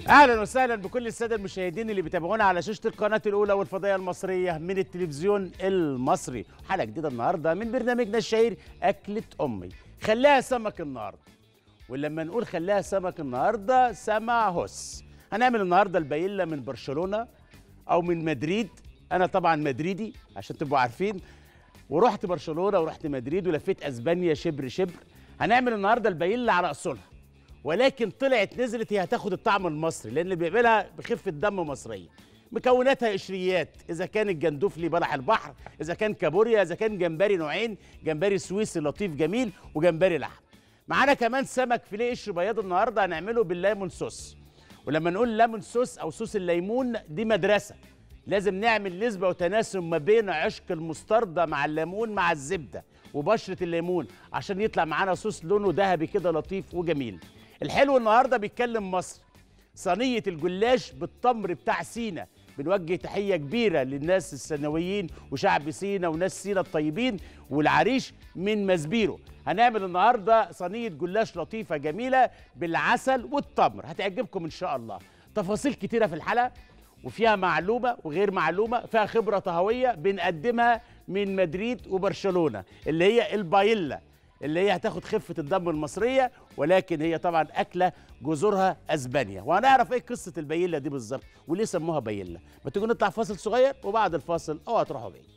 اهلا وسهلا بكل الساده المشاهدين اللي بيتابعونا على شاشه القناه الاولى والفضائيه المصريه من التلفزيون المصري حلقه جديده النهارده من برنامجنا الشهير اكله امي خلاها سمك النهارده ولما نقول خلاها سمك النهارده سمع هس هنعمل النهارده البايلا من برشلونه او من مدريد انا طبعا مدريدي عشان تبقوا عارفين ورحت برشلونه ورحت مدريد ولفيت اسبانيا شبر شبر هنعمل النهارده البايلا على اصولها ولكن طلعت نزلت هي هتاخد الطعم المصري لان اللي بيعملها بخفه دم مصريه مكوناتها قشريات اذا كان الجندوفلي بلح البحر اذا كان كابوريا اذا كان جمبري نوعين جمبري سويسي لطيف جميل وجمبري لحم معانا كمان سمك فيليه قشر بياض النهارده هنعمله بالليمون صوص ولما نقول ليمون صوص او صوص الليمون دي مدرسه لازم نعمل نسبة وتناسب ما بين عشق المستردة مع الليمون مع الزبدة وبشرة الليمون عشان يطلع معانا صوص لونه ذهبي كده لطيف وجميل الحلو النهاردة بيتكلم مصر صينية الجلاش بالتمر بتاع سينا بنوجه تحية كبيرة للناس الثانويين وشعب سينا وناس سينا الطيبين والعريش من مزبيرو هنعمل النهاردة صينية جلاش لطيفة جميلة بالعسل والتمر هتعجبكم إن شاء الله تفاصيل كتيرة في الحلقة وفيها معلومة وغير معلومة فيها خبرة طهوية بنقدمها من مدريد وبرشلونة اللي هي البايلا اللي هي هتاخد خفة الدم المصرية ولكن هي طبعا أكلة جذورها أسبانيا وهنعرف إيه قصة البايلا دي بالظبط وليه سموها بايلا ما تيجوا نطلع فاصل صغير وبعد الفاصل أوعى تروحوا بعيد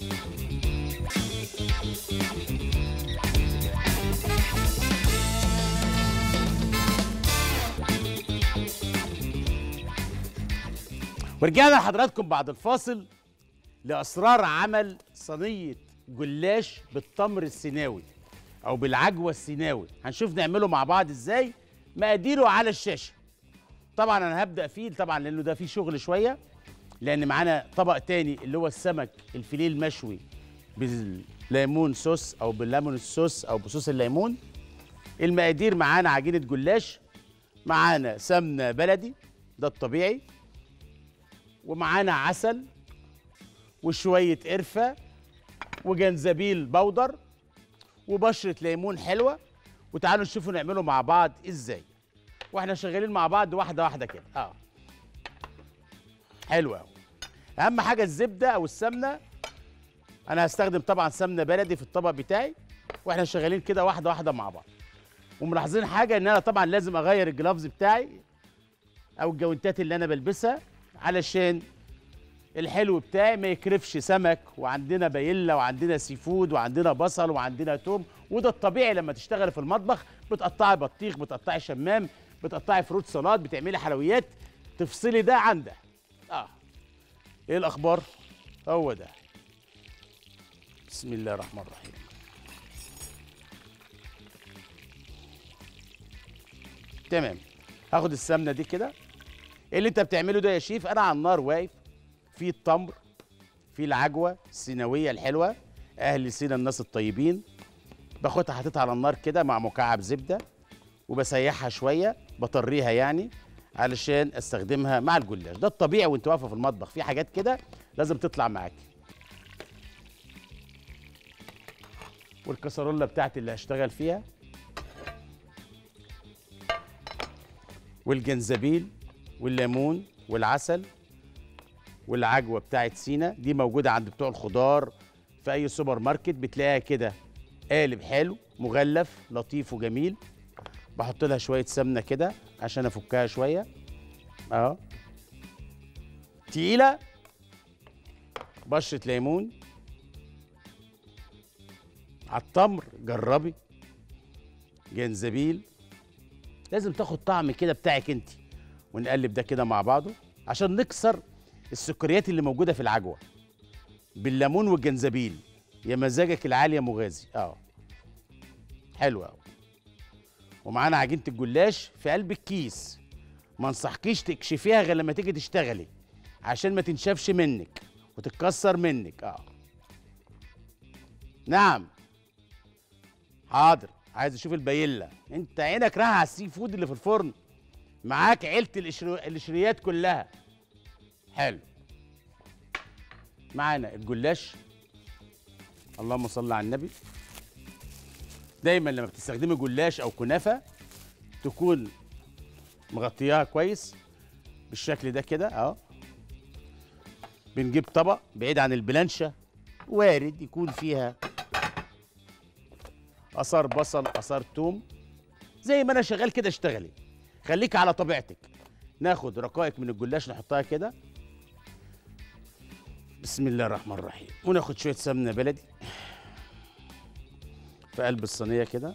ورجعنا لحضراتكم بعد الفاصل لاسرار عمل صينيه جلاش بالتمر السيناوي او بالعجوه السيناوي هنشوف نعمله مع بعض ازاي مقاديره على الشاشه طبعا انا هبدا فيه طبعا لانه ده فيه شغل شويه لان معانا طبق تاني اللي هو السمك الفيليه المشوي بالليمون صوص او بالليمون صوص او بصوص الليمون المقادير معانا عجينه جلاش معانا سمنه بلدي ده الطبيعي ومعانا عسل وشوية قرفة وجنزبيل بودر وبشرة ليمون حلوة وتعالوا نشوفوا نعمله مع بعض ازاي واحنا شغالين مع بعض واحدة واحدة كده اه حلو قوي اهم حاجة الزبدة او السمنة انا هستخدم طبعا سمنة بلدي في الطبق بتاعي واحنا شغالين كده واحدة واحدة مع بعض وملاحظين حاجة ان انا طبعا لازم اغير الجلافز بتاعي او الجوانتات اللي انا بلبسها علشان الحلو بتاعي ما يكرفش سمك وعندنا بايلا وعندنا سي فود وعندنا بصل وعندنا توم وده الطبيعي لما تشتغلي في المطبخ بتقطعي بطيخ بتقطعي شمام بتقطعي فروت سلطات بتعملي حلويات تفصلي ده عن ده اه ايه الاخبار هو ده بسم الله الرحمن الرحيم تمام هاخد السمنه دي كده ايه اللي انت بتعمله ده يا شيف انا على النار واقف في التمر في العجوه السيناويه الحلوه اهل سينا الناس الطيبين باخدها حاططها على النار كده مع مكعب زبده وبسيحها شويه بطريها يعني علشان استخدمها مع الجلاش ده الطبيعي وانت واقفه في المطبخ في حاجات كده لازم تطلع معاكي والكسرولة بتاعتي اللي هشتغل فيها والجنزبيل والليمون والعسل والعجوه بتاعت سينا دي موجوده عند بتوع الخضار في اي سوبر ماركت بتلاقيها كده قالب حلو مغلف لطيف وجميل بحط لها شويه سمنه كده عشان افكها شويه اهو تقيله بشره ليمون على التمر جربي جنزبيل لازم تاخد طعم كده بتاعك انت ونقلب ده كده مع بعضه عشان نكسر السكريات اللي موجوده في العجوه بالليمون والجنزبيل يا مزاجك العالي يا مغازي اه حلو قوي ومعانا عجينه الجلاش في قلب الكيس ما انصحكيش تكشفيها غير لما تيجي تشتغلي عشان ما تنشفش منك وتتكسر منك اه نعم حاضر عايز اشوف البايلا انت عينك رايحه على السي فود اللي في الفرن معاك عيله القشر- القشريات كلها حلو معانا الجلاش اللهم صل على النبي دايما لما بتستخدمي جلاش او كنافه تكون مغطياها كويس بالشكل ده كده اهو بنجيب طبق بعيد عن البلانشة وارد يكون فيها اثار بصل اثار توم زي ما انا شغال كده اشتغلي خليك على طبيعتك ناخد رقائق من الجلاش نحطها كده بسم الله الرحمن الرحيم وناخد شويه سمنه بلدي في قلب الصينيه كده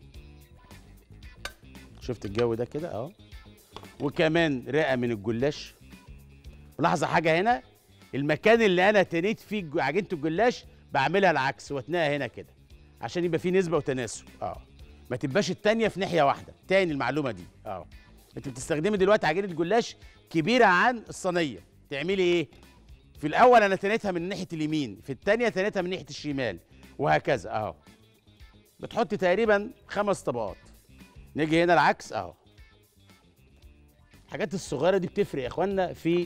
شفت الجو ده كده اهو وكمان رقه من الجلاش لاحظه حاجه هنا المكان اللي انا تنيت فيه الج- عجينه الجلاش بعملها العكس واتنقى هنا كده عشان يبقى فيه نسبه وتناسب اه ما تبقاش التانيه في ناحيه واحده تاني المعلومه دي اه انت بتستخدمي دلوقتي عجينه جلاش كبيره عن الصينيه تعملي ايه في الاول انا تنيتها من ناحيه اليمين في الثانيه تنيتها من ناحيه الشمال وهكذا اهو بتحطي تقريبا خمس طبقات نيجي هنا العكس اهو الحاجات الصغيره دي بتفرق يا اخوانا في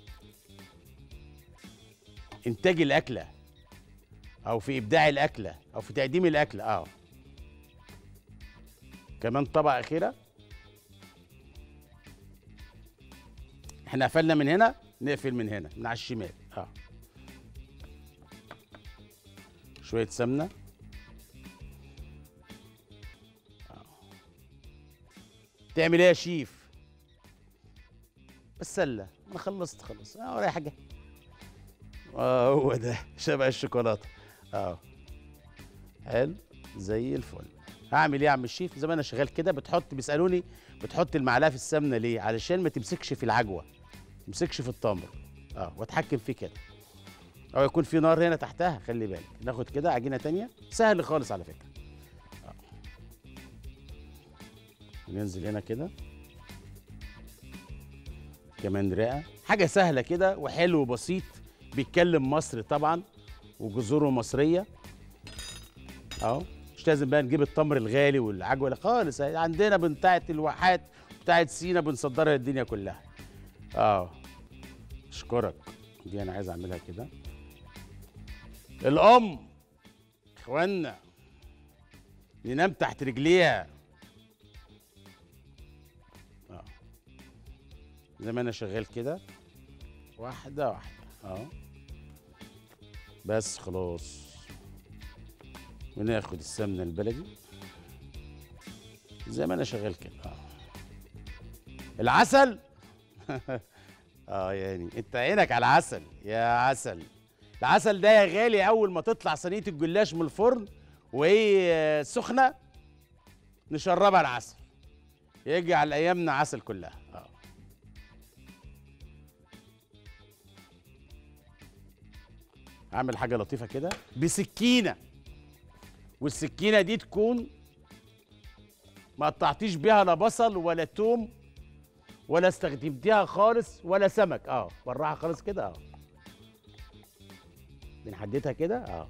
انتاج الاكله او في ابداع الاكله او في تقديم الاكله اه كمان طبقه اخيره احنا قفلنا من هنا نقفل من هنا من على الشمال اه شويه سمنه آه. تعمل ايه يا شيف السله انا خلصت خلص اه ورايا حاجه اه هو ده شبه الشوكولاته اه حلو زي الفل هعمل ايه يا عم الشيف زي ما انا شغال كده بتحط بيسالوني بتحط المعلقه في السمنه ليه علشان ما تمسكش في العجوه ما تمسكش في التمر اه واتحكم فيه كده او يكون في نار هنا تحتها خلي بالك ناخد كده عجينه تانية سهل خالص على فكره آه. ننزل هنا كده كمان رئه حاجه سهله كده وحلو وبسيط بيتكلم مصري طبعا وجذوره مصريه اهو مش لازم بقى نجيب التمر الغالي والعجوه لا خالص عندنا بتاعه الواحات بتاعه سينا بنصدرها الدنيا كلها اه اشكرك دي انا عايز اعملها كده الام اخوانا ننام تحت رجليها اه زي ما انا شغال كده واحده واحده اه بس خلاص وناخد السمنه البلدي زي ما انا شغال كده اه العسل اه يعني انت عينك على العسل يا عسل العسل ده يا غالي اول ما تطلع صينيه الجلاش من الفرن وهي آه، سخنه نشربها العسل يجي على ايامنا عسل كلها اه اعمل حاجه لطيفه كده بسكينه والسكينه دي تكون ما قطعتيش بيها لا بصل ولا توم ولا استخدمتيها خالص ولا سمك اه بالراحه خالص كده اه بنحددها كده اه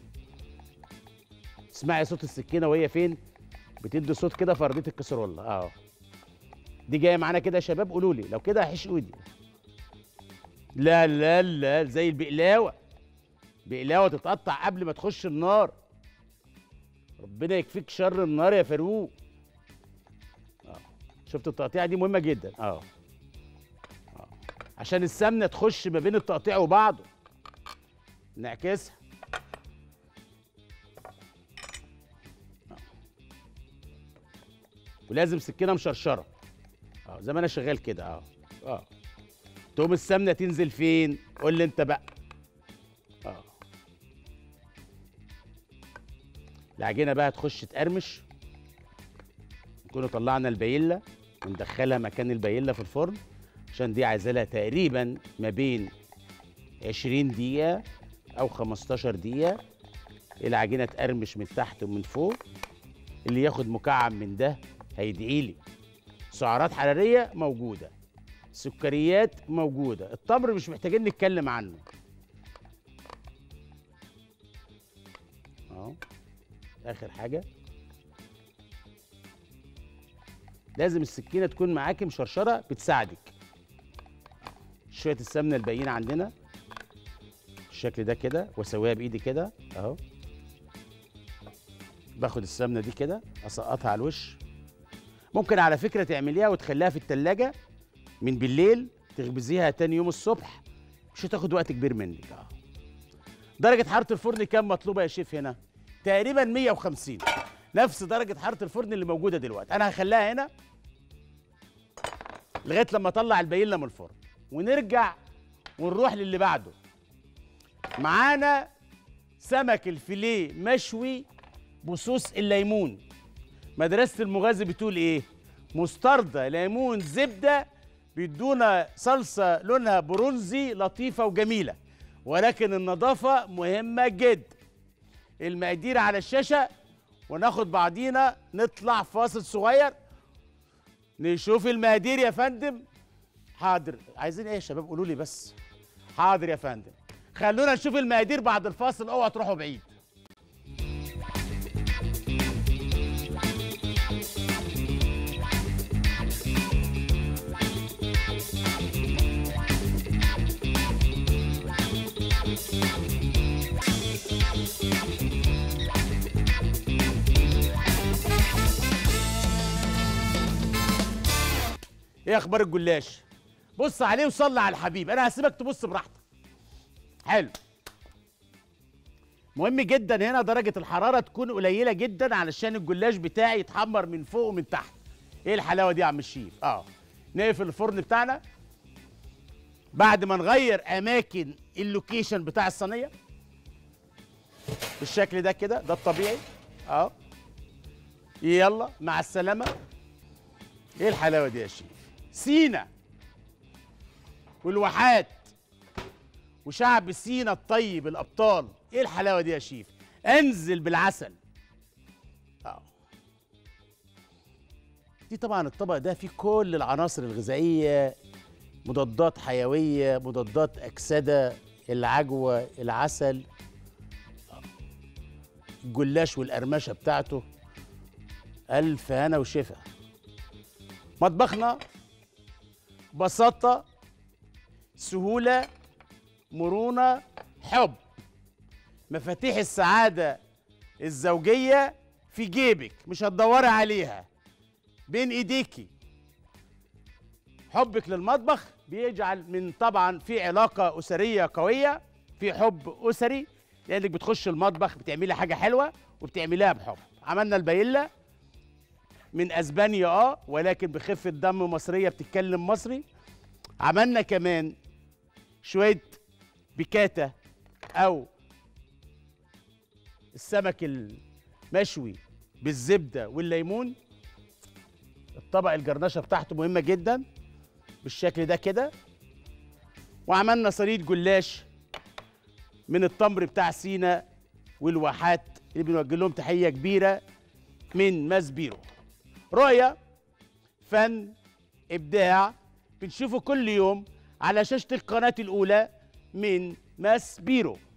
اسمعي صوت السكينه وهي فين بتدي صوت كده في ارضيه الكسرولة اه دي جايه معانا كده يا شباب قولوا لي لو كده هحش ايدي لا لا لا زي البقلاوه بقلاوه تتقطع قبل ما تخش النار ربنا يكفيك شر النار يا فاروق اه شفت التقطيعه دي مهمه جدا اه آه. عشان السمنه تخش ما بين التقطيع وبعضه نعكسها آه. ولازم سكينه مشرشره اه زي ما انا شغال كده اه اه تقوم السمنه تنزل فين قول لي انت بقى اه العجينه بقى تخش تقرمش نكون طلعنا البايله وندخلها مكان البايله في الفرن عشان دي عايزه لها تقريبا ما بين 20 دقيقه او 15 دقيقه العجينه تقرمش من تحت ومن فوق اللي ياخد مكعب من ده هيدعي لي سعرات حراريه موجوده سكريات موجوده التمر مش محتاجين نتكلم عنه اهو اخر حاجه لازم السكينه تكون معاكي مشرشره بتساعدك شويه السمنه الباقيين عندنا بالشكل ده كده واسويها بايدي كده اهو باخد السمنه دي كده اسقطها على الوش ممكن على فكره تعمليها وتخليها في التلاجة من بالليل تخبزيها تاني يوم الصبح مش هتاخد وقت كبير منك اه درجة حرارة الفرن كام مطلوبة يا شيف هنا؟ تقريبا 150 نفس درجة حرارة الفرن اللي موجودة دلوقتي أنا هخليها هنا لغاية لما أطلع البايلة من الفرن ونرجع ونروح للي بعده معانا سمك الفيليه مشوي بصوص الليمون مدرسة المغازي بتقول إيه؟ مستردة ليمون زبدة بيدونا صلصة لونها برونزي لطيفة وجميلة ولكن النظافة مهمة جدا المقادير على الشاشة وناخد بعضينا نطلع فاصل صغير نشوف المقادير يا فندم حاضر عايزين ايه يا شباب قولوا لي بس حاضر يا فندم خلونا نشوف المقادير بعد الفاصل اوعى تروحوا بعيد ايه اخبار الجلاش بص عليه وصلي على الحبيب انا هسيبك تبص براحتك حلو مهم جدا هنا درجة الحرارة تكون قليلة جدا علشان الجلاش بتاعي يتحمر من فوق ومن تحت ايه الحلاوة دي يا عم الشيف اه نقفل الفرن بتاعنا بعد ما نغير اماكن اللوكيشن بتاع الصينية بالشكل ده كده ده الطبيعي اه يلا مع السلامة ايه الحلاوة دي يا شيف سينا والواحات وشعب سينا الطيب الابطال ايه الحلاوه دي يا شيف انزل بالعسل اه دي طبعا الطبق ده فيه كل العناصر الغذائيه مضادات حيويه مضادات اكسده العجوه العسل آه. الجلاش والقرمشه بتاعته الف هنا وشفا مطبخنا بساطه سهوله مرونه حب مفاتيح السعاده الزوجيه في جيبك مش هتدوري عليها بين ايديكي حبك للمطبخ بيجعل من طبعا في علاقه اسريه قويه في حب اسري لانك بتخش المطبخ بتعملي حاجه حلوه وبتعمليها بحب عملنا البايلا من اسبانيا اه ولكن بخفه دم مصريه بتتكلم مصري عملنا كمان شويه بيكاتا او السمك المشوي بالزبده والليمون الطبق الجرنشه بتاعته مهمه جدا بالشكل ده كده وعملنا صينيه جلاش من التمر بتاع سينا والواحات اللي بنوجه لهم تحيه كبيره من ماسبيرو رؤيه فن ابداع بنشوفه كل يوم على شاشه القناه الاولى من ماس بيرو